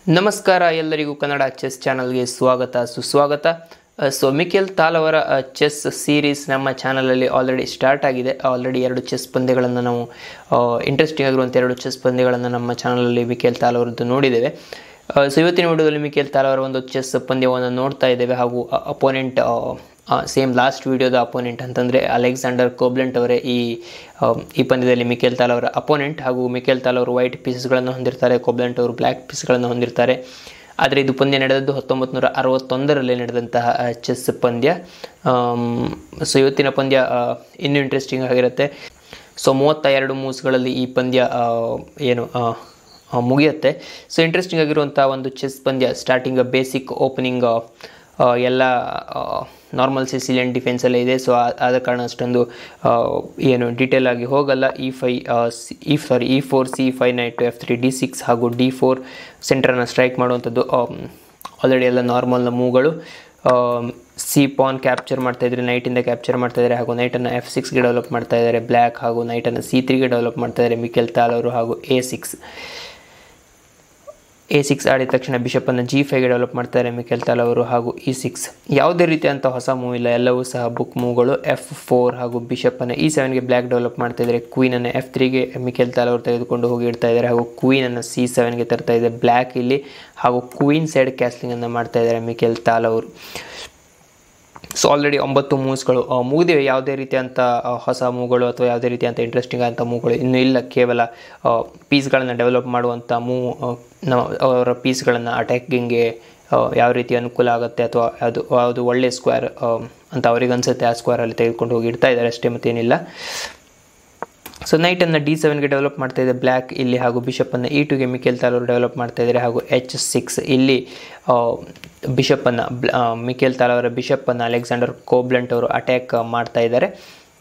ನಮಸ್ಕಾರ ಎಲ್ಲರಿಗೂ ಕನ್ನಡ ಚೆಸ್ ಚಾನಲ್ಗೆ ಸ್ವಾಗತ ಸುಸ್ವಾಗತ ಸೊ ಮಿಕೆಲ್ ತಾಲ್ ಅವರ ಚೆಸ್ ಸೀರೀಸ್ ನಮ್ಮ ಚಾನಲಲ್ಲಿ ಆಲ್ರೆಡಿ ಸ್ಟಾರ್ಟ್ ಆಗಿದೆ ಆಲ್ರೆಡಿ ಎರಡು ಚೆಸ್ ಪಂದ್ಯಗಳನ್ನು ನಾವು ಇಂಟ್ರೆಸ್ಟಿಂಗ್ ಆಗಿರುವಂಥ ಎರಡು ಚೆಸ್ ಪಂದ್ಯಗಳನ್ನು ನಮ್ಮ ಚಾನಲಲ್ಲಿ ಮಿಕೆಲ್ ತಾಲ್ ಅವರದ್ದು ನೋಡಿದ್ದೇವೆ ಸೊ ಇವತ್ತಿನ ವಿಡಿಯೋದಲ್ಲಿ ಮಿಕೆಲ್ ತಾಲ್ ಅವರ ಒಂದು ಚೆಸ್ ಪಂದ್ಯವನ್ನು ನೋಡ್ತಾ ಇದ್ದೇವೆ ಹಾಗೂ ಅಪೋನೆಂಟ್ ಸೇಮ್ ಲಾಸ್ಟ್ ವಿಡಿಯೋದ ಅಪೋನೆಂಟ್ ಅಂತಂದರೆ ಅಲೆಕ್ಸಾಂಡರ್ ಕೋಬ್ಲೆಂಟ್ ಅವರೇ ಈ ಆ, ಈ ಪಂದ್ಯದಲ್ಲಿ ಮಿಕೆಲ್ ತಾಲ್ ಅವರ ಅಪೋನೆಂಟ್ ಹಾಗೂ ಮಿಕೆಲ್ ತಾಲ್ ಅವರು ವೈಟ್ ಪೀಸಸ್ಗಳನ್ನು ಹೊಂದಿರ್ತಾರೆ ಕೋಬ್ಲೆಂಟ್ ಅವರು ಬ್ಲ್ಯಾಕ್ ಪೀಸ್ಗಳನ್ನು ಹೊಂದಿರ್ತಾರೆ ಆದರೆ ಇದು ಪಂದ್ಯ ನಡೆದದ್ದು ಹತ್ತೊಂಬತ್ತು ನೂರ ಅರವತ್ತೊಂದರಲ್ಲಿ ನಡೆದಂತಹ ಆ, ಚೆಸ್ ಪಂದ್ಯ ಸೊ ಇವತ್ತಿನ ಪಂದ್ಯ ಆ, ಇನ್ನೂ ಇಂಟ್ರೆಸ್ಟಿಂಗ್ ಆಗಿರುತ್ತೆ ಸೊ ಮೂವತ್ತ ಎರಡು ಮೂವ್ಸ್ಗಳಲ್ಲಿ ಈ ಪಂದ್ಯ ಆ, ಏನು ಆ, ಆ, ಮುಗಿಯುತ್ತೆ ಸೊ ಇಂಟ್ರೆಸ್ಟಿಂಗ್ ಆಗಿರುವಂಥ ಒಂದು ಚೆಸ್ ಪಂದ್ಯ ಸ್ಟಾರ್ಟಿಂಗ್ ಬೇಸಿಕ್ ಓಪನಿಂಗ್ ಎಲ್ಲ ನಾರ್ಮಲ್ ಸಿಸಿಲಿಯನ್ ಡಿಫೆನ್ಸಲ್ಲೇ ಇದೆ ಸೊ ಆದ ಕಾರಣ ಅಷ್ಟೊಂದು ಆ, ಏನು ಡೀಟೇಲ್ ಆಗಿ ಹೋಗಲ್ಲ E five E sorry E four C five knight F three D six ಹಾಗೂ ಡಿ ಫೋರ್ ಸೆಂಟರನ್ನು ಸ್ಟ್ರೈಕ್ ಮಾಡುವಂಥದ್ದು ಆಲ್ರೆಡಿ ಎಲ್ಲ ನಾರ್ಮಲ್ನ ಮೂವ್ಗಳು ಸಿ ಪಾನ್ ಕ್ಯಾಪ್ಚರ್ ಮಾಡ್ತಾ ಇದ್ದಾರೆ ನೈಟಿಂದ ಕ್ಯಾಪ್ಚರ್ ಮಾಡ್ತಾ ಇದ್ದಾರೆ ಹಾಗೂ ನೈಟನ್ನು ಎಫ್ ಸಿಕ್ಸ್ಗೆ ಡೆವಲಪ್ ಮಾಡ್ತಾ ಇದ್ದಾರೆ ಬ್ಲ್ಯಾಕ್ ಹಾಗೂ ನೈಟನ್ನು ಸಿ ತ್ರೀಗೆ ಡೆವಲಪ್ ಮಾಡ್ತಾ ಇದ್ದಾರೆ ಮಿಕೆಲ್ ತಾಲ್ ಅವರು ಹಾಗೂ ಎ ಸಿಕ್ಸ್ ಎ ಸಿಕ್ಸ್ ಆಡಿದ ತಕ್ಷಣ ಬಿಷಪನ್ನು ಜಿ ಫೈಗೆ ಡೆವಲಪ್ ಮಾಡ್ತಾರೆ ಮಿಕೆಲ್ ತಾಲ್ ಅವರು ಹಾಗೂ ಇ ಸಿಕ್ಸ್ ಯಾವುದೇ ರೀತಿಯಂಥ ಹೊಸ ಮೂವ್ ಇಲ್ಲ ಎಲ್ಲವೂ ಸಹ ಬುಕ್ ಮೂವ್ಗಳು ಎಫ್ ಫೋರ್ ಹಾಗೂ ಬಿಷಪನ್ನು ಇ ಸೆವೆನ್ಗೆ ಬ್ಲ್ಯಾಕ್ ಡೆವಲಪ್ ಮಾಡ್ತಾ ಇದ್ದಾರೆ ಕ್ವೀನನ್ನು ಎಫ್ ತ್ರೀಗೆ ಮಿಕೆಲ್ ತಾಲ್ ಅವರು ತೆಗೆದುಕೊಂಡು ಹೋಗಿ ಇಡ್ತಾ ಇದ್ದಾರೆ ಹಾಗೂ ಕ್ವೀನನ್ನು ಸಿ ಸೆವೆನ್ಗೆ ತರ್ತಾ ಇದೆ ಬ್ಲ್ಯಾಕ್ ಇಲ್ಲಿ ಹಾಗೂ ಕ್ವೀನ್ ಸೈಡ್ ಕ್ಯಾಸ್ಲಿಂಗನ್ನು ಮಾಡ್ತಾ ಇದ್ದಾರೆ ಮಿಕೆಲ್ ತಾಲ್ ಅವರು ಸೊ ಆಲ್ರೆಡಿ ಒಂಬತ್ತು ಮೂವ್ಸ್ಗಳು ಮುಗಿದಿವೆ ಯಾವುದೇ ರೀತಿಯಂಥ ಆ, ಹೊಸ ಮೂವ್ಗಳು ಅಥವಾ ಯಾವುದೇ ರೀತಿಯಂಥ ಇಂಟ್ರೆಸ್ಟಿಂಗ್ ಅಂತ ಮೂವ್ಗಳು ಇನ್ನೂ ಇಲ್ಲ ಕೇವಲ ಪೀಸ್ಗಳನ್ನು ಡೆವಲಪ್ ಮಾಡುವಂಥ ಮೂವ್ ನಮ್ಮ ಅವರ ಪೀಸ್ಗಳನ್ನು ಅಟ್ಯಾಕಿಂಗ್ಗೆ ಯಾವ ರೀತಿ ಅನುಕೂಲ ಆಗುತ್ತೆ ಅಥವಾ ಅದು ಅದು ಒಳ್ಳೆಯ ಸ್ಕ್ವೇರ್ ಅಂತ ಅವ್ರಿಗೆ ಅನಿಸುತ್ತೆ ಆ ಸ್ಕ್ವೇರಲ್ಲಿ ತೆಗೆದುಕೊಂಡು ಹೋಗಿ ಇಡ್ತಾ ಇದ್ದಾರೆ ಅಷ್ಟೇ ಮತ್ತೇನಿಲ್ಲ ಸೊ ನೈಟನ್ನು ಡಿ ಸೆವೆನ್ಗೆ ಡೆವಲಪ್ ಮಾಡ್ತಾ ಇದೆ ಬ್ಲ್ಯಾಕ್ ಇಲ್ಲಿ ಹಾಗೂ ಬಿಷಪನ್ನು ಇ ಟುಗೆ ಮಿಕೆಲ್ ತಾಲ್ ಅವರು ಡೆವಲಪ್ ಮಾಡ್ತಾ ಇದ್ದಾರೆ ಹಾಗೂ ಎಚ್ ಸಿಕ್ಸ್ ಇಲ್ಲಿ ಬಿಷಪನ್ನು ಮಿಕೆಲ್ ತಾಲ್ ಅವರ ಬಿಷಪನ್ನು ಅಲೆಕ್ಸಾಂಡರ್ ಕೋಬ್ಲೆಂಟ್ ಅವರು ಅಟ್ಯಾಕ್ ಮಾಡ್ತಾ ಇದ್ದಾರೆ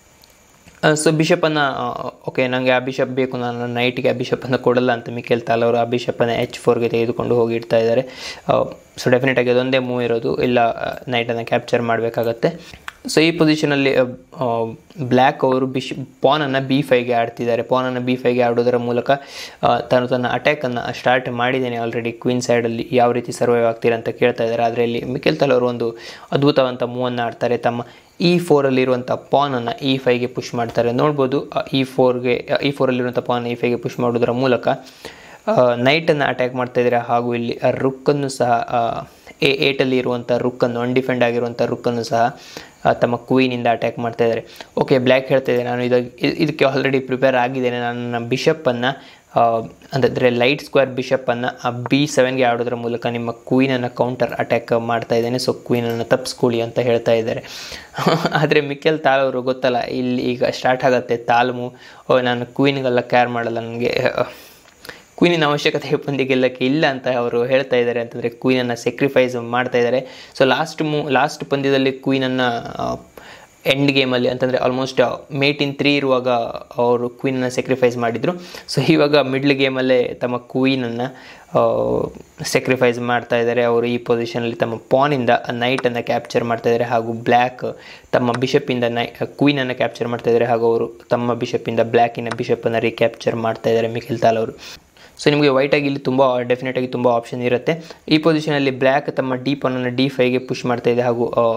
ಸೊ ಬಿಷಪನ್ನು ಓಕೆ ನನಗೆ ಆ ಬಿಷಪ್ ಬೇಕು ನಾನು ನೈಟ್ಗೆ ಆ ಬಿಷಪನ್ನು ಕೊಡಲ್ಲ ಅಂತ ಮಿಕೆಲ್ ತಾಲ್ ಅವರು ಆ ಬಿಷಪನ್ನು ಎಚ್ ಫೋರ್ಗೆ ತೆಗೆದುಕೊಂಡು ಹೋಗಿ ಇಡ್ತಾ ಇದ್ದಾರೆ ಸೊ ಡೆಫಿನೆಟಾಗಿ ಅದೊಂದೇ ಮೂವ್ ಇರೋದು ಇಲ್ಲ ನೈಟನ್ನು ಕ್ಯಾಪ್ಚರ್ ಮಾಡಬೇಕಾಗತ್ತೆ ಸೊ ಈ ಪೊಸಿಷನಲ್ಲಿ ಬ್ಲ್ಯಾಕ್ ಅವರು ಬಿಶ್ ಪಾನನ್ನು ಬಿ ಫೈಗೆ ಆಡ್ತಿದ್ದಾರೆ ಪಾನನ್ನು ಬಿ ಫೈಗೆ ಆಡೋದರ ಮೂಲಕ ಆ, ತಾನು ತನ್ನ ಅಟ್ಯಾಕನ್ನು ಸ್ಟಾರ್ಟ್ ಮಾಡಿದ್ದೇನೆ ಆಲ್ರೆಡಿ ಕ್ವೀನ್ ಸೈಡಲ್ಲಿ ಯಾವ ರೀತಿ ಸರ್ವೈವ್ ಆಗ್ತೀರಾ ಅಂತ ಕೇಳ್ತಾ ಇದ್ದಾರೆ ಆದರೆ ಇಲ್ಲಿ ಮಿಕೆಲ್ ತಾಲ್ ಅವರು ಒಂದು ಅದ್ಭುತವಂತ ಮೂವನ್ನು ಆಡ್ತಾರೆ ತಮ್ಮ ಇ ಫೋರಲ್ಲಿರುವಂಥ ಪಾನನ್ನು ಇ ಫೈಗೆ ಪುಷ್ ಮಾಡ್ತಾರೆ ನೋಡ್ಬೋದು ಇ ಫೋರ್ಗೆ ಇ ಫೋರಲ್ಲಿರುವಂಥ ಪಾನ್ ಇ ಫೈಗೆ ಪುಷ್ ಮಾಡೋದರ ಮೂಲಕ ನೈಟನ್ನು ಅಟ್ಯಾಕ್ ಮಾಡ್ತಾ ಇದ್ದಾರೆ ಹಾಗೂ ಇಲ್ಲಿ ರುಕ್ಕನ್ನು ಸಹ ಎ ಏಟಲ್ಲಿ ಇರುವಂಥ ರುಕ್ಕನ್ನು ಅನ್ಡಿಫೆಂಡ್ ಆಗಿರುವಂಥ ರುಕ್ಕನ್ನು ಸಹ ಆ, ತಮ್ಮ ಕ್ವೀನಿಂದ ಅಟ್ಯಾಕ್ ಮಾಡ್ತಾ ಇದ್ದಾರೆ ಓಕೆ ಬ್ಲ್ಯಾಕ್ ಹೇಳ್ತಾ ಇದೆ ನಾನು ಇದು ಇದಕ್ಕೆ ಆಲ್ರೆಡಿ ಪ್ರಿಪೇರ್ ಆಗಿದ್ದೇನೆ ನಾನು ನನ್ನ ಬಿಷಪ್ಪನ್ನು ಅಂತಂದರೆ ಲೈಟ್ ಸ್ಕ್ವೇರ್ ಬಿಷಪ್ಪನ್ನು ಬಿ ಸೆವೆನ್ಗೆ ಆಡೋದ್ರ ಮೂಲಕ ನಿಮ್ಮ ಕ್ವೀನನ್ನು ಕೌಂಟರ್ ಅಟ್ಯಾಕ್ ಮಾಡ್ತಾ ಇದ್ದೇನೆ ಸೊ ಕ್ವೀನನ್ನು ತಪ್ಪಿಸ್ಕೊಳ್ಳಿ ಅಂತ ಹೇಳ್ತಾ ಇದ್ದಾರೆ ಆದರೆ ಮಿಕ್ಕೆಲ್ ತಾಲ್ ಅವರು ಗೊತ್ತಲ್ಲ ಇಲ್ಲಿ ಈಗ ಸ್ಟಾರ್ಟ್ ಆಗುತ್ತೆ ತಾಲ್ಮು ಓ ನಾನು ಕ್ವೀನ್ಗೆಲ್ಲ ಕೇರ್ ಮಾಡಲ್ಲ ನನಗೆ ಕ್ವೀನಿನ ಅವಶ್ಯಕತೆ ಪಂದ್ಯ ಗೆಲ್ಲಕ್ಕೆ ಇಲ್ಲ ಅಂತ ಅವರು ಹೇಳ್ತಾ ಇದ್ದಾರೆ ಅಂತಂದರೆ ಕ್ವೀನನ್ನು ಸ್ಯಾಕ್ರಿಫೈಸ್ ಮಾಡ್ತಾ ಇದ್ದಾರೆ ಸೊ ಲಾಸ್ಟ್ ಮೂ ಲಾಸ್ಟ್ ಪಂದ್ಯದಲ್ಲಿ ಕ್ವೀನನ್ನು ಎಂಡ್ ಗೇಮಲ್ಲಿ ಅಂತಂದರೆ ಆಲ್ಮೋಸ್ಟ್ ಮೇಟ್ ಇನ್ ತ್ರೀ ಇರುವಾಗ ಅವರು ಕ್ವೀನನ್ನು ಸ್ಯಾಕ್ರಿಫೈಸ್ ಮಾಡಿದರು ಸೊ ಇವಾಗ ಮಿಡ್ಲ್ ಗೇಮಲ್ಲೇ ತಮ್ಮ ಕ್ವೀನನ್ನು ಸ್ಯಾಕ್ರಿಫೈಸ್ ಮಾಡ್ತಾ ಇದ್ದಾರೆ ಅವರು ಈ ಪೊಸಿಷನಲ್ಲಿ ತಮ್ಮ ಪಾನಿಂದ ನೈಟನ್ನು ಕ್ಯಾಪ್ಚರ್ ಮಾಡ್ತಾ ಇದ್ದಾರೆ ಹಾಗೂ ಬ್ಲ್ಯಾಕ್ ತಮ್ಮ ಬಿಷಪ್ಪಿಂದ ನೈ ಕ್ವೀನನ್ನು ಕ್ಯಾಪ್ಚರ್ ಮಾಡ್ತಾ ಇದ್ದಾರೆ ಹಾಗೂ ಅವರು ತಮ್ಮ ಬಿಷಪ್ಪಿಂದ ಬ್ಲ್ಯಾಕಿನ ಬಿಷಪ್ಪನ್ನು ರೀಕ್ಯಾಪ್ಚರ್ ಮಾಡ್ತಾ ಇದ್ದಾರೆ ಮಿಖಿಲ್ ತಾಲ್ ಅವರು ಸೊ ನಿಮಗೆ ವೈಟಾಗಿ ಇಲ್ಲಿ ತುಂಬ ಡೆಫಿನೆಟಾಗಿ ತುಂಬ ಆಪ್ಷನ್ ಇರುತ್ತೆ ಈ ಪೊಸಿಷನಲ್ಲಿ ಬ್ಲ್ಯಾಕ್ ತಮ್ಮ ಡಿ ಪಾನನ್ನು ಡಿ ಫೈಗೆ ಪುಷ್ ಮಾಡ್ತಾ ಇದೆ ಹಾಗೂ ಆ,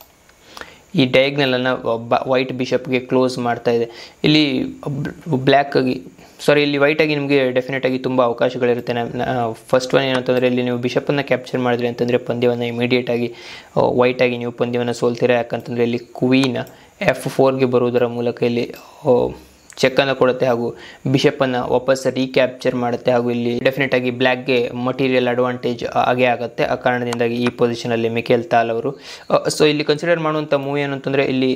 ಈ ಡಯಾಗ್ನಲನ್ನು ಬ ವೈಟ್ ಬಿಷಪ್ಗೆ ಕ್ಲೋಸ್ ಮಾಡ್ತಾ ಇದೆ ಇಲ್ಲಿ ಬ್ಲ್ಯಾಕ್ ಆಗಿ ಸಾರಿ ಇಲ್ಲಿ ವೈಟಾಗಿ ನಿಮಗೆ ಡೆಫಿನೆಟಾಗಿ ತುಂಬ ಅವಕಾಶಗಳಿರುತ್ತೆ ಫಸ್ಟ್ ಒನ್ ಏನಂತಂದರೆ ಇಲ್ಲಿ ನೀವು ಬಿಷಪನ್ನು ಕ್ಯಾಪ್ಚರ್ ಮಾಡಿದ್ರಿ ಅಂತಂದರೆ ಪಂದ್ಯವನ್ನು ಇಮಿಡಿಯೇಟಾಗಿ ವೈಟಾಗಿ ನೀವು ಪಂದ್ಯವನ್ನು ಸೋಲ್ತೀರಾ ಯಾಕಂತಂದರೆ ಇಲ್ಲಿ ಕ್ವೀನ್ ಎಫ್ ಫೋರ್ಗೆ ಬರುವುದರ ಮೂಲಕ ಇಲ್ಲಿ ಆ, ಚೆಕ್ಕನ್ನು ಕೊಡುತ್ತೆ ಹಾಗೂ ಬಿಷಪ್ಪನ್ನು ವಾಪಸ್ ರೀಕ್ಯಾಪ್ಚರ್ ಮಾಡುತ್ತೆ ಹಾಗೂ ಇಲ್ಲಿ ಡೆಫಿನೆಟ್ ಆಗಿ ಬ್ಲ್ಯಾಕ್ಗೆ ಮಟೀರಿಯಲ್ ಅಡ್ವಾಂಟೇಜ್ ಆಗೇ ಆಗುತ್ತೆ ಆ ಕಾರಣದಿಂದಾಗಿ ಈ ಪೊಸಿಷನಲ್ಲಿ ಮಿಕೇಲ್ ತಾಲ್ ಅವರು ಸೊ ಇಲ್ಲಿ ಕನ್ಸಿಡರ್ ಮಾಡುವಂಥ ಮೂವಿ ಏನಂತಂದರೆ ಇಲ್ಲಿ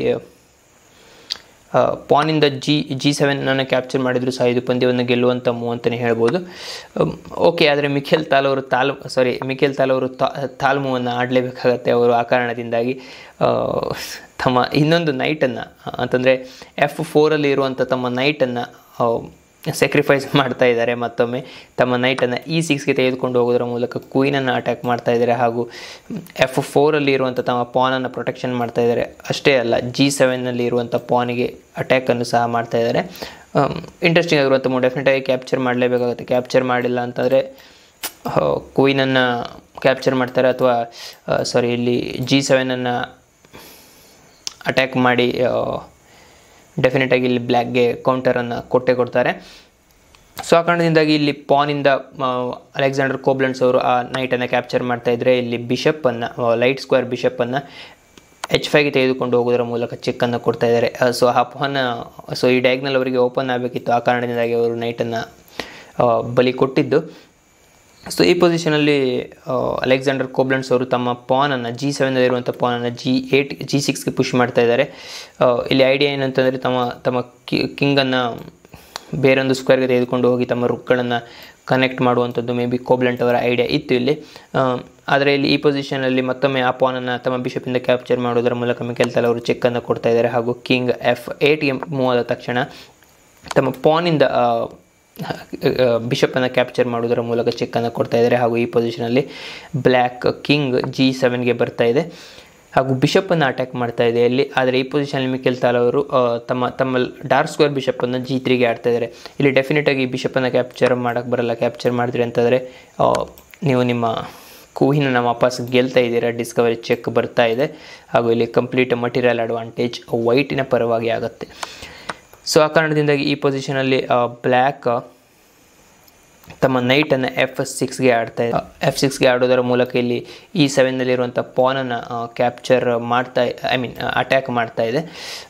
ಪಾನಿಂದ ಜಿ ಜಿ ಸೆವೆನನ್ನು ಕ್ಯಾಪ್ಚರ್ ಮಾಡಿದ್ರು ಸಹ ಇದು ಪಂದ್ಯವನ್ನು ಗೆಲ್ಲುವಂಥ ಮೂವ್ ಅಂತಲೇ ಹೇಳ್ಬೋದು ಓಕೆ ಆದರೆ ಮಿಖೇಲ್ ತಾಲ್ ಅವರು ತಾಲ್ ಸಾರಿ ಮಿಖೇಲ್ ತಾಲ್ ಅವರು ತಾಲ್ ಮೂವನ್ನು ಆಡಲೇಬೇಕಾಗತ್ತೆ ಅವರು ಆ ಕಾರಣದಿಂದಾಗಿ ಆ, ತಮ್ಮ ಇನ್ನೊಂದು ನೈಟನ್ನು ಅಂತಂದರೆ ಎಫ್ ಫೋರಲ್ಲಿ ಇರುವಂಥ ತಮ್ಮ ನೈಟನ್ನು ಸ್ಯಾಕ್ರಿಫೈಸ್ ಮಾಡ್ತಾ ಇದ್ದಾರೆ ಮತ್ತೊಮ್ಮೆ ತಮ್ಮ ನೈಟನ್ನು ಇ ಸಿಕ್ಸ್ಗೆ ತೆಗೆದುಕೊಂಡು ಹೋಗೋದರ ಮೂಲಕ ಕ್ವೀನನ್ನು ಅಟ್ಯಾಕ್ ಮಾಡ್ತಾ ಇದ್ದಾರೆ ಹಾಗೂ ಎಫ್ ಫೋರಲ್ಲಿ ಇರುವಂಥ ತಮ್ಮ ಪಾನನ್ನು ಪ್ರೊಟೆಕ್ಷನ್ ಮಾಡ್ತಾ ಇದ್ದಾರೆ ಅಷ್ಟೇ ಅಲ್ಲ ಜಿ ಸೆವೆನ್ನಲ್ಲಿ ಇರುವಂಥ ಪಾನಿಗೆ ಅಟ್ಯಾಕನ್ನು ಸಹ ಮಾಡ್ತಾ ಇದ್ದಾರೆ ಇಂಟ್ರೆಸ್ಟಿಂಗ್ ಆಗಿರುವಂಥ ಮೂವ್ ಡೆಫಿನೆಟಾಗಿ ಕ್ಯಾಪ್ಚರ್ ಮಾಡಲೇಬೇಕಾಗುತ್ತೆ ಕ್ಯಾಪ್ಚರ್ ಮಾಡಿಲ್ಲ ಅಂತಂದರೆ ಕ್ವೀನನ್ನು ಕ್ಯಾಪ್ಚರ್ ಮಾಡ್ತಾರೆ ಅಥವಾ ಸಾರಿ ಇಲ್ಲಿ ಜಿ ಸೆವೆನನ್ನು ಅಟ್ಯಾಕ್ ಮಾಡಿ ಡೆಫಿನೆಟಾಗಿ ಇಲ್ಲಿ ಬ್ಲ್ಯಾಕ್ಗೆ ಕೌಂಟರನ್ನು ಕೊಟ್ಟೆ ಕೊಡ್ತಾರೆ ಸೊ ಆ ಕಾರಣದಿಂದಾಗಿ ಇಲ್ಲಿ ಪಾನಿಂದ ಅಲೆಕ್ಸಾಂಡರ್ ಕೋಬ್ಲೆಂಡ್ಸ್ ಅವರು ಆ ನೈಟನ್ನು ಕ್ಯಾಪ್ಚರ್ ಮಾಡ್ತಾ ಇದ್ದರೆ ಇಲ್ಲಿ ಬಿಷಪ್ಪನ್ನು ಲೈಟ್ ಸ್ಕ್ವೇರ್ ಬಿಷಪ್ಪನ್ನು ಎಚ್ ಫೈಗೆ ತೆಗೆದುಕೊಂಡು ಹೋಗೋದರ ಮೂಲಕ ಚೆಕ್ಕನ್ನು ಕೊಡ್ತಾ ಇದ್ದಾರೆ ಸೊ ಆ ಪಾನ್ ಸೊ ಈ ಡಯಾಗ್ನಲ್ ಅವರಿಗೆ ಓಪನ್ ಆಗಬೇಕಿತ್ತು ಆ ಕಾರಣದಿಂದಾಗಿ ಅವರು ನೈಟನ್ನು ಬಲಿ ಕೊಟ್ಟಿದ್ದು ಸೊ ಈ ಪೊಸಿಷನಲ್ಲಿ ಅಲೆಕ್ಸಾಂಡರ್ ಕೋಬ್ಲೆಂಡ್ಸ್ ಅವರು ತಮ್ಮ ಪಾನನ್ನು ಜಿ ಸೆವೆನಲ್ಲಿರುವಂಥ ಪಾನನ್ನು ಜಿ ಏಯ್ಟ್ ಜಿ ಸಿಕ್ಸ್ಗೆ ಪುಷ್ ಮಾಡ್ತಾ ಇದ್ದಾರೆ ಇಲ್ಲಿ ಐಡಿಯಾ ಏನಂತಂದರೆ ತಮ್ಮ ತಮ್ಮ ಕಿ ಕಿಂಗನ್ನು ಬೇರೊಂದು ಸ್ಕ್ವೇರ್ಗೆ ತೆಗೆದುಕೊಂಡು ಹೋಗಿ ತಮ್ಮ ರುಕ್ಗಳನ್ನು ಕನೆಕ್ಟ್ ಮಾಡುವಂಥದ್ದು ಮೇ ಬಿ ಕೋಬ್ಲೆಂಟ್ ಅವರ ಐಡಿಯಾ ಇತ್ತು ಇಲ್ಲಿ ಆದರೆ ಇಲ್ಲಿ ಈ ಪೊಸಿಷನಲ್ಲಿ ಮತ್ತೊಮ್ಮೆ ಆ ಪಾನನ್ನು ತಮ್ಮ ಬಿಷಪಿಂದ ಕ್ಯಾಪ್ಚರ್ ಮಾಡೋದರ ಮೂಲಕ ಮಿಕೆಲ್ತಲ್ ಅವರು ಚೆಕ್ಕನ್ನು ಕೊಡ್ತಾ ಇದ್ದಾರೆ ಹಾಗೂ ಕಿಂಗ್ ಎಫ್ ಏಯ್ಟ್ಗೆ ಮೂವ್ ಆದ ತಕ್ಷಣ ತಮ್ಮ ಪಾನಿಂದ ಬಿಷಪನ್ನು ಕ್ಯಾಪ್ಚರ್ ಮಾಡೋದರ ಮೂಲಕ ಚೆಕ್ಕನ್ನು ಕೊಡ್ತಾ ಇದ್ದಾರೆ ಹಾಗೂ ಈ ಪೊಸಿಷನಲ್ಲಿ ಬ್ಲ್ಯಾಕ್ ಕಿಂಗ್ ಜಿ ಸೆವೆನ್ಗೆ ಬರ್ತಾ ಇದೆ ಹಾಗೂ ಬಿಷಪ್ಪನ್ನು ಅಟ್ಯಾಕ್ ಮಾಡ್ತಾ ಇದೆ ಇಲ್ಲಿ ಆದರೆ ಈ ಪೊಸಿಷನಲ್ಲಿ ಮಿಕೆಲ್ ತಾಲ್ ಅವರು ತಮ್ಮ ತಮ್ಮ ಡಾರ್ಕ್ ಸ್ಕ್ವೇರ್ ಬಿಷಪ್ಪನ್ನು ಜಿ ತ್ರೀಗೆ ಆಡ್ತಾ ಇದ್ದಾರೆ ಇಲ್ಲಿ ಡೆಫಿನೆಟಾಗಿ ಬಿಷಪ್ಪನ್ನು ಕ್ಯಾಪ್ಚರ್ ಮಾಡೋಕ್ಕೆ ಬರಲ್ಲ ಕ್ಯಾಪ್ಚರ್ ಮಾಡಿದ್ರಿ ಅಂತಂದರೆ ನೀವು ನಿಮ್ಮ ಕೂಹಿನ ವಾಪಸ್ ಗೆಲ್ತಾ ಇದ್ದೀರಾ ಡಿಸ್ಕವರಿ ಚೆಕ್ ಬರ್ತಾ ಇದೆ ಹಾಗೂ ಇಲ್ಲಿ ಕಂಪ್ಲೀಟ್ ಮಟೀರಿಯಲ್ ಅಡ್ವಾಂಟೇಜ್ ವೈಟಿನ ಪರವಾಗಿ ಆಗುತ್ತೆ ಸೊ ಆ ಕಾರಣದಿಂದಾಗಿ ಈ ಪೊಸಿಷನಲ್ಲಿ ಬ್ಲ್ಯಾಕ್ ತಮ್ಮ ನೈಟನ್ನು ಎಫ್ ಸಿಕ್ಸ್ಗೆ ಆಡ್ತಾ ಎಫ್ ಸಿಕ್ಸ್ಗೆ ಆಡೋದರ ಮೂಲಕ ಇಲ್ಲಿ ಈ ಸೆವೆನ್ನಲ್ಲಿರುವಂಥ ಪಾನನ್ನು ಕ್ಯಾಪ್ಚರ್ ಮಾಡ್ತಾ ಐ ಮೀನ್ ಅಟ್ಯಾಕ್ ಮಾಡ್ತಾ ಇದೆ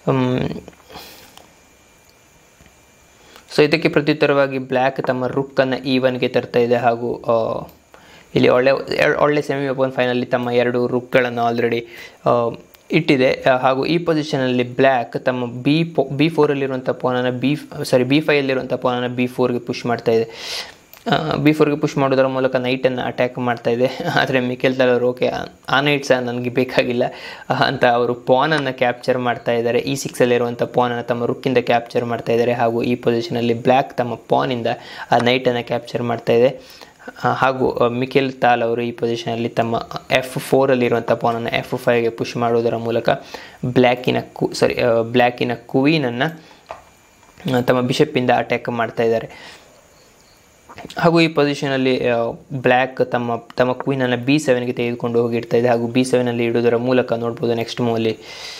ಸೊ ಇದಕ್ಕೆ ಪ್ರತ್ಯುತ್ತರವಾಗಿ ಬ್ಲ್ಯಾಕ್ ತಮ್ಮ ರುಕ್ಕನ್ನು ಈವನ್ಗೆ ತರ್ತಾ ಇದೆ ಹಾಗೂ ಇಲ್ಲಿ ಒಳ್ಳೆ ಒಳ್ಳೆ ಸೆಮಿ ಓಪನ್ ಫೈನಲ್ಲಿ ತಮ್ಮ ಎರಡು ರುಕ್ಗಳನ್ನು ಆಲ್ರೆಡಿ ಇಟ್ಟಿದೆ ಹಾಗೂ ಈ ಪೊಸಿಷನಲ್ಲಿ ಬ್ಲ್ಯಾಕ್ ತಮ್ಮ ಬಿ ಪೋ ಬಿ ಫೋರಲ್ಲಿರುವಂಥ ಪೋನನ್ನು ಬಿ ಸಾರಿ ಬಿ ಫೈಯಲ್ಲಿರುವಂಥ ಪೋನನ್ನು ಬಿ ಫೋರ್ಗೆ ಪುಷ್ ಮಾಡ್ತಾ ಇದೆ ಬಿ ಫೋರ್ಗೆ ಪುಷ್ ಮಾಡೋದರ ಮೂಲಕ ನೈಟನ್ನು ಅಟ್ಯಾಕ್ ಮಾಡ್ತಾ ಇದೆ ಆದರೆ ಮಿಕೆಲ್ ತಲವರು ಓಕೆ ಆ ನೈಟ್ ಸಹ ನನಗೆ ಬೇಕಾಗಿಲ್ಲ ಅಂತ ಅವರು ಪಾನನ್ನು ಕ್ಯಾಪ್ಚರ್ ಮಾಡ್ತಾ ಇದ್ದಾರೆ ಈ ಸಿಕ್ಸಲ್ಲಿರುವಂಥ ಪಾನನ್ನು ತಮ್ಮ ರುಕ್ಕಿಂದ ಕ್ಯಾಪ್ಚರ್ ಮಾಡ್ತಾ ಇದ್ದಾರೆ ಹಾಗೂ ಈ ಪೊಸಿಷನಲ್ಲಿ ಬ್ಲ್ಯಾಕ್ ತಮ್ಮ ಪಾನಿಂದ ಆ ನೈಟನ್ನು ಕ್ಯಾಪ್ಚರ್ ಮಾಡ್ತಾ ಇದೆ ಹಾಗೂ ಮಿಕೆಲ್ ತಾಲ್ ಅವರು ಈ ಪೊಸಿಷನಲ್ಲಿ ತಮ್ಮ ಎಫ್ ಫೋರಲ್ಲಿರುವಂಥ ಪಾನನ್ನು ಎಫ್ ಫೈವ್ಗೆ ಪುಷ್ ಮಾಡೋದರ ಮೂಲಕ ಬ್ಲ್ಯಾಕಿನ ಕು ಸಾರಿ ಬ್ಲ್ಯಾಕಿನ ಕುವೀನನ್ನು ತಮ್ಮ ಬಿಷಪ್ಪಿಂದ ಅಟ್ಯಾಕ್ ಮಾಡ್ತಾ ಇದ್ದಾರೆ ಹಾಗೂ ಈ ಪೊಸಿಷನಲ್ಲಿ ಬ್ಲ್ಯಾಕ್ ತಮ್ಮ ತಮ್ಮ ಕ್ವೀನನ್ನು ಬಿ ಸೆವೆನ್ಗೆ ತೆಗೆದುಕೊಂಡು ಹೋಗಿಡ್ತಾ ಇದೆ ಹಾಗೂ ಬಿ ಸೆವೆನಲ್ಲಿ ಇಡೋದರ ಮೂಲಕ ನೋಡ್ಬೋದು ನೆಕ್ಸ್ಟ್ ಮೂವಲ್ಲಿ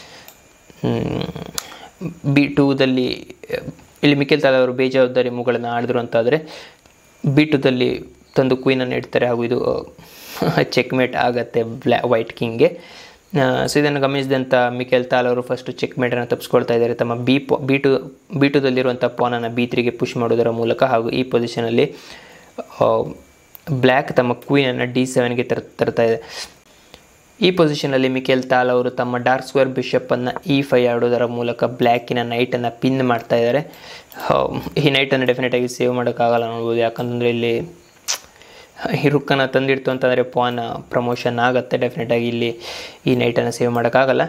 ಬಿ ಟೂದಲ್ಲಿ ಇಲ್ಲಿ ಮಿಕೆಲ್ ತಾಲ್ ಅವರು ಬೇಜವಾಬ್ದಾರಿ ಮೂಗಳನ್ನು ಆಡಿದ್ರು ಅಂತಾದರೆ ಬಿ ಟೂದಲ್ಲಿ ತಂದು ಕ್ವೀನನ್ನು ಇಡ್ತಾರೆ ಹಾಗೂ ಇದು ಚೆಕ್ಮೇಟ್ ಆಗುತ್ತೆ ಬ್ಲ್ಯಾ ವೈಟ್ ಕಿಂಗ್ಗೆ ಸೊ ಇದನ್ನು ಗಮನಿಸಿದಂಥ ಮಿಕೆಲ್ ತಾಲ್ ಅವರು ಫಸ್ಟು ಚೆಕ್ಮೇಟನ್ನು ತಪ್ಪಿಸ್ಕೊಳ್ತಾ ಇದ್ದಾರೆ ತಮ್ಮ ಬಿ ಪೊ ಬಿ ಟು ಬಿ ಟುದಲ್ಲಿರುವಂಥ ಪಾನನ್ನು ಬಿ ತ್ರೀಗೆ ಪುಷ್ ಮಾಡೋದರ ಮೂಲಕ ಹಾಗೂ ಈ ಪೊಸಿಷನಲ್ಲಿ ಬ್ಲ್ಯಾಕ್ ತಮ್ಮ ಕ್ವೀನನ್ನು ಡಿ ಸೆವೆನ್ಗೆ ತರ್ ತರ್ತಾ ಇದೆ ಈ ಪೊಸಿಷನಲ್ಲಿ ಮಿಕೆಲ್ ತಾಲ್ ಅವರು ತಮ್ಮ ಡಾರ್ಕ್ ಸ್ಕ್ವೇರ್ ಬಿಷಪ್ಪನ್ನು ಇ ಫೈ ಆಡೋದರ ಮೂಲಕ ಬ್ಲ್ಯಾಕಿನ ನೈಟನ್ನು ಪಿನ್ ಮಾಡ್ತಾ ಇದ್ದಾರೆ ಈ ನೈಟನ್ನು ಡೆಫಿನೆಟಾಗಿ ಸೇವ್ ಮಾಡೋಕ್ಕಾಗಲ್ಲ ನೋಡ್ಬೋದು ಯಾಕಂತಂದರೆ ಇಲ್ಲಿ ಈ ರುಕ್ಕನ್ನು ತಂದಿಡ್ತು ಅಂತಂದರೆ ಪಾನ್ ಪ್ರಮೋಷನ್ ಆಗುತ್ತೆ ಡೆಫಿನೆಟಾಗಿ ಇಲ್ಲಿ ಈ ನೈಟನ್ನು ಸೇವ್ ಮಾಡೋಕ್ಕಾಗಲ್ಲ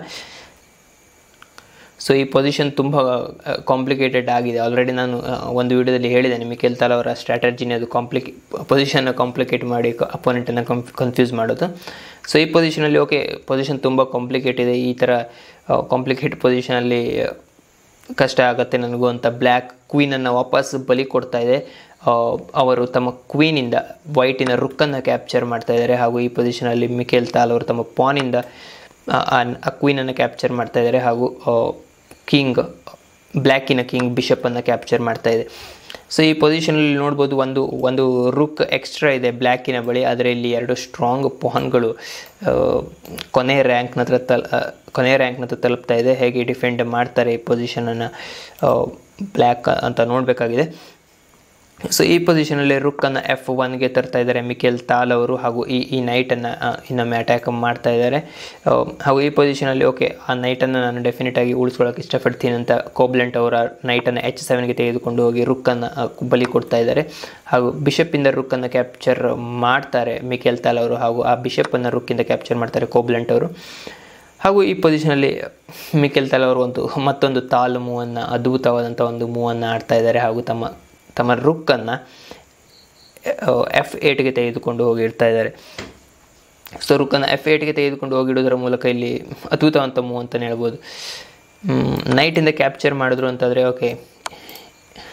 ಸೊ ಈ ಪೊಸಿಷನ್ ತುಂಬ ಕಾಂಪ್ಲಿಕೇಟೆಡ್ ಆಗಿದೆ ಆಲ್ರೆಡಿ ನಾನು ಒಂದು ವಿಡಿಯೋದಲ್ಲಿ ಹೇಳಿದ್ದೇನೆ ಮಿಕೆಲ್ ತಾಲ್ ಅವರ ಸ್ಟ್ರಾಟಜಿನೇ ಅದು ಕಾಂಪ್ಲಿಕೇ ಪೊಸಿಷನ್ನ ಕಾಂಪ್ಲಿಕೇಟ್ ಮಾಡಿ ಅಪೋನೆಂಟನ್ನು ಕಂಫ್ ಕನ್ಫ್ಯೂಸ್ ಮಾಡೋದು ಸೊ ಈ ಪೊಸಿಷನಲ್ಲಿ ಓಕೆ ಪೊಸಿಷನ್ ತುಂಬ ಕಾಂಪ್ಲಿಕೇಟ್ ಇದೆ ಈ ಥರ ಕಾಂಪ್ಲಿಕೇಟ್ ಪೊಸಿಷನಲ್ಲಿ ಕಷ್ಟ ಆಗುತ್ತೆ ನನಗೂ ಅಂತ ಬ್ಲ್ಯಾಕ್ ಕ್ವೀನನ್ನು ವಾಪಸ್ ಬಲಿ ಕೊಡ್ತಾ ಇದೆ ಅವರು ತಮ್ಮ ಕ್ವೀನಿಂದ ವೈಟಿನ ರುಕ್ಕನ್ನು ಕ್ಯಾಪ್ಚರ್ ಮಾಡ್ತಾ ಇದ್ದಾರೆ ಹಾಗೂ ಈ ಪೊಸಿಷನಲ್ಲಿ ಮಿಕೇಲ್ ತಾಲ್ ಅವರು ತಮ್ಮ ಪಾನಿಂದ ಆ ಕ್ವೀನನ್ನು ಕ್ಯಾಪ್ಚರ್ ಮಾಡ್ತಾ ಇದ್ದಾರೆ ಹಾಗೂ ಕಿಂಗ್ ಬ್ಲ್ಯಾಕಿನ ಕಿಂಗ್ ಬಿಷಪ್ಪನ್ನು ಕ್ಯಾಪ್ಚರ್ ಮಾಡ್ತಾ ಇದೆ ಸೊ ಈ ಪೊಸಿಷನಲ್ಲಿ ನೋಡ್ಬೋದು ಒಂದು ಒಂದು ರುಕ್ ಎಕ್ಸ್ಟ್ರಾ ಇದೆ ಬ್ಲ್ಯಾಕಿನ ಬಳಿ ಆದರೆ ಇಲ್ಲಿ ಎರಡು ಸ್ಟ್ರಾಂಗ್ ಪಾನ್ಗಳು ಕೊನೆಯ ರ್ಯಾಂಕ್ನ ಹತ್ರ ತಲ್ ಕೊನೆಯ ರ್ಯಾಂಕ್ನ ಹತ್ರ ತಲುಪ್ತಾ ಇದೆ ಹೇಗೆ ಡಿಫೆಂಡ್ ಮಾಡ್ತಾರೆ ಈ ಪೊಸಿಷನನ್ನು ಬ್ಲ್ಯಾಕ್ ಅಂತ ನೋಡಬೇಕಾಗಿದೆ ಸೊ ಈ ಪೊಸಿಷನಲ್ಲಿ ರುಕ್ಕನ್ನು ಎಫ್ ಒನ್ಗೆ ತರ್ತಾ ಇದ್ದಾರೆ ಮಿಕೆಲ್ ತಾಲ್ ಅವರು ಹಾಗೂ ಈ ಈ ನೈಟನ್ನು ಇನ್ನೊಮ್ಮೆ ಅಟ್ಯಾಕ್ ಮಾಡ್ತಾ ಇದ್ದಾರೆ ಹಾಗೂ ಈ ಪೊಸಿಷನಲ್ಲಿ ಓಕೆ ಆ ನೈಟನ್ನು ನಾನು ಡೆಫಿನೆಟಾಗಿ ಉಳಿಸ್ಕೊಳ್ಳೋಕೆ ಇಷ್ಟಪಡ್ತೀನಿ ಅಂತ ಕೋಬ್ಲೆಂಟ್ ಅವರ ನೈಟನ್ನು ಎಚ್ ಸೆವೆನ್ಗೆ ತೆಗೆದುಕೊಂಡು ಹೋಗಿ ರುಕ್ಕನ್ನು ಬಲಿ ಕೊಡ್ತಾ ಇದ್ದಾರೆ ಹಾಗೂ ಬಿಷಪ್ಪಿಂದ ರುಕ್ಕನ್ನು ಕ್ಯಾಪ್ಚರ್ ಮಾಡ್ತಾರೆ ಮಿಕೆಲ್ ತಾಲ್ ಅವರು ಹಾಗೂ ಆ ಬಿಷಪ್ಪನ್ನು ರುಕ್ಕಿಂದ ಕ್ಯಾಪ್ಚರ್ ಮಾಡ್ತಾರೆ ಕೋಬ್ಲೆಂಟ್ ಅವರು ಹಾಗೂ ಈ ಪೊಸಿಷನಲ್ಲಿ ಮಿಕೆಲ್ ತಾಲ್ ಅವರು ಒಂದು ಮತ್ತೊಂದು ತಾಲ್ ಮೂವನ್ನು ಅದ್ಭುತವಾದಂಥ ಒಂದು ಮೂವನ್ನು ಆಡ್ತಾ ಇದ್ದಾರೆ ಹಾಗೂ ತಮ್ಮ ತಮ್ಮ ರುಕ್ಕನ್ನು ಎಫ್ ಏಟ್ಗೆ ತೆಗೆದುಕೊಂಡು ಹೋಗಿಡ್ತಾ ಇದ್ದಾರೆ ಸೊ ರುಕ್ಕನ್ನು ಎಫ್ ಏಟ್ಗೆ ತೆಗೆದುಕೊಂಡು ಹೋಗಿಡೋದರ ಮೂಲಕ ಇಲ್ಲಿ ಅದ್ಭುತವಂತ ಮೂವ್ ಅಂತಲೇ ಹೇಳ್ಬೋದು ನೈಟಿಂದ ಕ್ಯಾಪ್ಚರ್ ಮಾಡಿದ್ರು ಅಂತಂದರೆ ಓಕೆ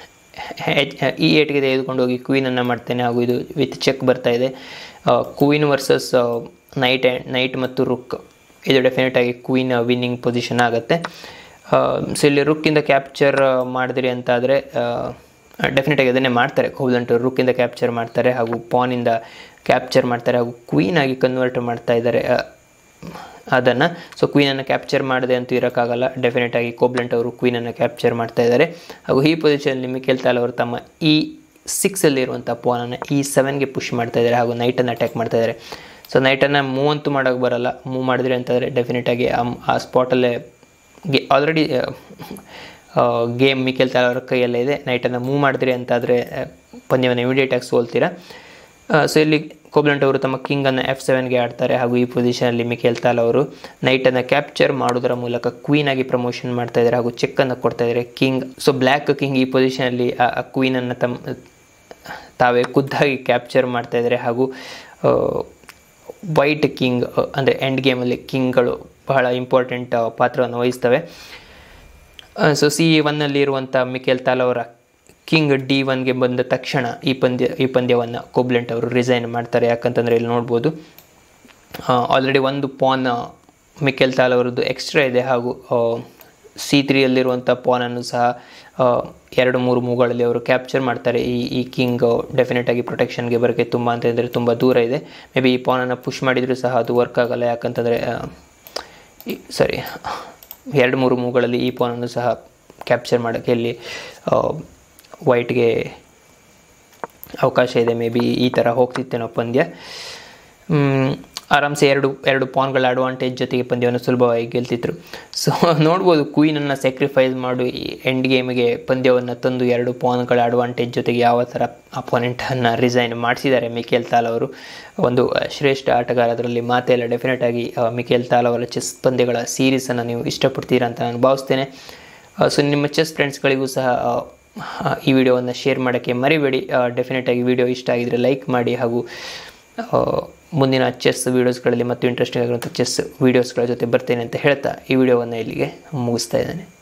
ಈ ಏಟ್ಗೆ ತೆಗೆದುಕೊಂಡು ಹೋಗಿ ಕ್ವೀನನ್ನು ಮಾಡ್ತೇನೆ ಹಾಗೂ ಇದು ವಿತ್ ಚೆಕ್ ಬರ್ತಾ ಇದೆ queen versus knight and knight ಮತ್ತು ರುಕ್ ಇದು ಡೆಫಿನೆಟ್ ಆಗಿ ಕ್ವೀನ್ ವಿನ್ನಿಂಗ್ ಪೊಸಿಷನ್ ಆಗುತ್ತೆ ಸೊ ಇಲ್ಲಿ ರುಕ್ಕಿಂದ ಕ್ಯಾಪ್ಚರ್ ಮಾಡಿದ್ರಿ ಅಂತಾದರೆ ಡೆಫಿನೆಟಾಗಿ ಅದನ್ನೇ ಮಾಡ್ತಾರೆ ಕೋಬ್ಲಂಟು ರುಕ್ಕಿಂದ ಕ್ಯಾಪ್ಚರ್ ಮಾಡ್ತಾರೆ ಹಾಗೂ ಪಾನಿಂದ ಕ್ಯಾಪ್ಚರ್ ಮಾಡ್ತಾರೆ ಹಾಗೂ ಕ್ವೀನ್ ಆಗಿ ಕನ್ವರ್ಟ್ ಮಾಡ್ತಾ ಇದ್ದಾರೆ ಅದನ್ನು ಸೊ ಕ್ವೀನನ್ನು ಕ್ಯಾಪ್ಚರ್ ಮಾಡದೆ ಅಂತೂ ಇರೋಕ್ಕಾಗಲ್ಲ ಡೆಫಿನೆಟ್ ಆಗಿ ಕೋಬ್ಲೆಂಟ್ ಅವರು ಕ್ವೀನನ್ನು ಕ್ಯಾಪ್ಚರ್ ಮಾಡ್ತಾ ಇದ್ದಾರೆ ಹಾಗೂ ಈ ಪೊಸಿಷನಲ್ಲಿ ಮಿಕೆಲ್ ತಾಲ್ ಅವರು ತಮ್ಮ ಈ ಸಿಕ್ಸಲ್ಲಿರುವಂಥ ಪಾನನ್ನು ಈ ಸೆವೆನ್ಗೆ ಪುಷ್ ಮಾಡ್ತಾ ಇದ್ದಾರೆ ಹಾಗೂ ನೈಟನ್ನು ಅಟ್ಯಾಕ್ ಮಾಡ್ತಾ ಇದ್ದಾರೆ ಸೊ ನೈಟನ್ನು ಮೂವ್ ಅಂತೂ ಮಾಡೋಕ್ಕೆ ಬರಲ್ಲ ಮೂವ್ ಮಾಡಿದ್ರಿ ಅಂತಂದರೆ ಡೆಫಿನೆಟಾಗಿ ಆ ಸ್ಪಾಟಲ್ಲೇ ಗೆ ಆಲ್ರೆಡಿ ಗೇಮ್ ಮಿಕೆಲ್ ತಾಲ್ ಅವರ ಕೈಯಲ್ಲೇ ಇದೆ ನೈಟನ್ನು ಮೂವ್ ಮಾಡಿದ್ರಿ ಅಂತಾದರೆ ಪಂದ್ಯವನ್ನು ಇಮಿಡಿಯೇಟಾಗಿ ಸೋಲ್ತೀರಾ ಸೊ ಇಲ್ಲಿ ಕೋಬ್ಲೆಂಟ್ ಅವರು ತಮ್ಮ ಕಿಂಗನ್ನು ಎಫ್ ಸೆವೆನ್ಗೆ ಆಡ್ತಾರೆ ಹಾಗೂ ಈ ಪೊಸಿಷನಲ್ಲಿ ಮಿಕೇಲ್ ತಾಲ್ ಅವರು ನೈಟನ್ನು ಕ್ಯಾಪ್ಚರ್ ಮಾಡೋದರ ಮೂಲಕ ಕ್ವೀನ್ ಆಗಿ ಪ್ರಮೋಷನ್ ಮಾಡ್ತಾ ಇದ್ದಾರೆ ಹಾಗೂ ಚೆಕ್ಕನ್ನು ಕೊಡ್ತಾ ಇದ್ದಾರೆ ಕಿಂಗ್ ಸೊ ಬ್ಲ್ಯಾಕ್ ಕಿಂಗ್ ಈ ಪೊಸಿಷನಲ್ಲಿ ಆ ಕ್ವೀನನ್ನು ತಮ್ಮ ತಾವೇ ಖುದ್ದಾಗಿ ಕ್ಯಾಪ್ಚರ್ ಮಾಡ್ತಾ ಇದ್ದಾರೆ ಹಾಗೂ ವೈಟ್ ಕಿಂಗ್ ಅಂದರೆ ಎಂಡ್ ಗೇಮಲ್ಲಿ ಕಿಂಗ್ಗಳು ಬಹಳ ಇಂಪಾರ್ಟೆಂಟ್ ಪಾತ್ರವನ್ನು ವಹಿಸ್ತವೆ ಸೊ ಸಿ ಒನ್ನಲ್ಲಿ ಇರುವಂಥ ಮಿಕೇಲ್ ತಾಲ್ ಅವರ ಕಿಂಗ್ ಡಿ ಒನ್ಗೆ ಬಂದ ತಕ್ಷಣ ಈ ಪಂದ್ಯ ಈ ಪಂದ್ಯವನ್ನು ಕೋಬ್ಲೆಂಟ್ ಅವರು ರಿಸೈನ್ ಮಾಡ್ತಾರೆ ಯಾಕಂತಂದರೆ ಇಲ್ಲಿ ನೋಡ್ಬೋದು ಆಲ್ರೆಡಿ ಒಂದು ಪಾನ್ ಮಿಕೆಲ್ ತಾಲ್ ಅವರದ್ದು ಎಕ್ಸ್ಟ್ರಾ ಇದೆ ಹಾಗೂ ಸಿ ತ್ರೀಯಲ್ಲಿರುವಂಥ ಪಾನನ್ನು ಸಹ ಎರಡು ಮೂರು ಮೂಗಳಲ್ಲಿ ಅವರು ಕ್ಯಾಪ್ಚರ್ ಮಾಡ್ತಾರೆ ಈ ಈ ಕಿಂಗ್ ಡೆಫಿನೆಟಾಗಿ ಪ್ರೊಟೆಕ್ಷನ್ಗೆ ಬರೋಕ್ಕೆ ತುಂಬ ಅಂತಂದರೆ ತುಂಬ ದೂರ ಇದೆ ಮೇ ಬಿ ಈ ಪಾನನ್ನು ಪುಷ್ ಮಾಡಿದರೂ ಸಹ ಅದು ವರ್ಕ್ ಆಗೋಲ್ಲ ಯಾಕಂತಂದರೆ ಸಾರಿ ಎರಡು ಮೂರು ಮೂಗಳಲ್ಲಿ ಈ ಪಾನನ್ನು ಸಹ ಕ್ಯಾಪ್ಚರ್ ಮಾಡೋಕ್ಕೆ ಇಲ್ಲಿ ವೈಟ್ಗೆ ಅವಕಾಶ ಇದೆ ಮೇ ಬಿ ಈ ಥರ ಹೋಗ್ತಿತ್ತೇನೋ ಪಂದ್ಯ ಆರಾಮ್ಸೆ ಎರಡು ಎರಡು ಪಾನ್ಗಳ ಅಡ್ವಾಂಟೇಜ್ ಜೊತೆಗೆ ಪಂದ್ಯವನ್ನು ಸುಲಭವಾಗಿ ಗೆಲ್ತಿದ್ರು ಸೊ ನೋಡ್ಬೋದು ಕ್ವೀನನ್ನು ಸ್ಯಾಕ್ರಿಫೈಸ್ ಮಾಡಿ ಎಂಡ್ ಗೇಮಿಗೆ ಪಂದ್ಯವನ್ನು ತಂದು ಎರಡು ಪಾನ್ಗಳ ಅಡ್ವಾಂಟೇಜ್ ಜೊತೆಗೆ ಯಾವ ಥರ ಅಪೋನೆಂಟನ್ನು ರಿಸೈನ್ ಮಾಡಿಸಿದ್ದಾರೆ ಮಿಕೇಲ್ ತಾಲ್ ಅವರು ಒಂದು ಶ್ರೇಷ್ಠ ಆಟಗಾರ ಅದರಲ್ಲಿ ಮಾತೇ ಇಲ್ಲ ಡೆಫಿನೆಟ್ ಆಗಿ ಮಿಕೇಲ್ ತಾಲ್ ಅವರ ಚೆಸ್ ಪಂದ್ಯಗಳ ಸೀರೀಸನ್ನು ನೀವು ಇಷ್ಟಪಡ್ತೀರಾ ಅಂತ ನಾನು ಭಾವಿಸ್ತೇನೆ ಸೊ ನಿಮ್ಮ ಚೆಸ್ ಫ್ರೆಂಡ್ಸ್ಗಳಿಗೂ ಸಹ ಈ ವಿಡಿಯೋವನ್ನು ಶೇರ್ ಮಾಡೋಕ್ಕೆ ಮರಿಬೇಡಿ ಡೆಫಿನೆಟಾಗಿ ವಿಡಿಯೋ ಇಷ್ಟ ಆಗಿದರೆ ಲೈಕ್ ಮಾಡಿ ಹಾಗೂ ಮುಂದಿನ ಚೆಸ್ ವೀಡಿಯೋಸ್ಗಳಲ್ಲಿ ಮತ್ತು ಇಂಟ್ರೆಸ್ಟಿಂಗ್ ಆಗಿರುವಂಥ ಚೆಸ್ ವೀಡಿಯೋಸ್ಗಳ ಜೊತೆ ಬರ್ತೇನೆ ಅಂತ ಹೇಳ್ತಾ ಈ ವಿಡಿಯೋವನ್ನು ಇಲ್ಲಿಗೆ ಮುಗಿಸ್ತಾ ಇದ್ದೇನೆ